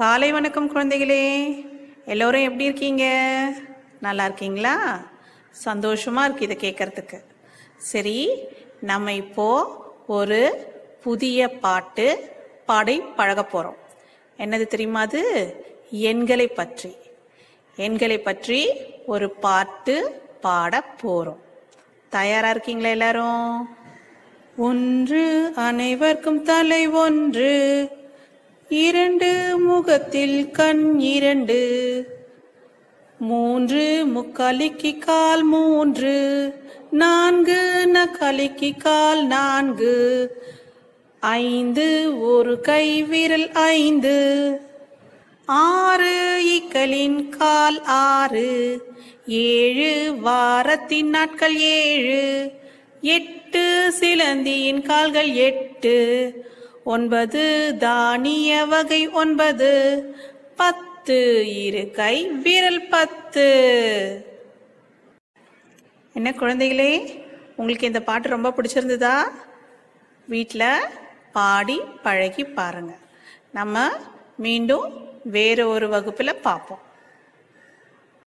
காலை வணக்கம் குழந்தைகளே எல்லோரும் எப்படி இருக்கீங்க நல்லா இருக்கீங்களா சந்தோஷமா இருக்கு இதை கேட்கறதுக்கு சரி நம்ம இப்போ ஒரு புதிய பாட்டு பாடி பழக போறோம் என்னது தெரியுமா அது எண்களை பற்றி எண்களை பற்றி ஒரு பாட்டு பாட போறோம் தயாரா இருக்கீங்களா எல்லாரும் ஒன்று அனைவருக்கும் தலை ஒன்று இரண்டு முகத்தில் கண் இரண்டு மூன்று முக்காலிக்கு கால் மூன்று நான்கு நக்காலிக்கு கால் நான்கு ஐந்து ஒரு கை விரல் ஐந்து ஆறு இக்களின் கால் ஆறு ஏழு வாரத்தின் நாட்கள் ஏழு எட்டு சிலந்தியின் கால்கள் எட்டு ஒன்பது தானிய வகை ஒன்பது பத்து இரு கை விரல் பத்து என்ன குழந்தைகளே உங்களுக்கு இந்த பாட்டு ரொம்ப பிடிச்சிருந்ததா வீட்டில் பாடி பழகி பாருங்க நம்ம மீண்டும் வேற ஒரு வகுப்பில் பார்ப்போம்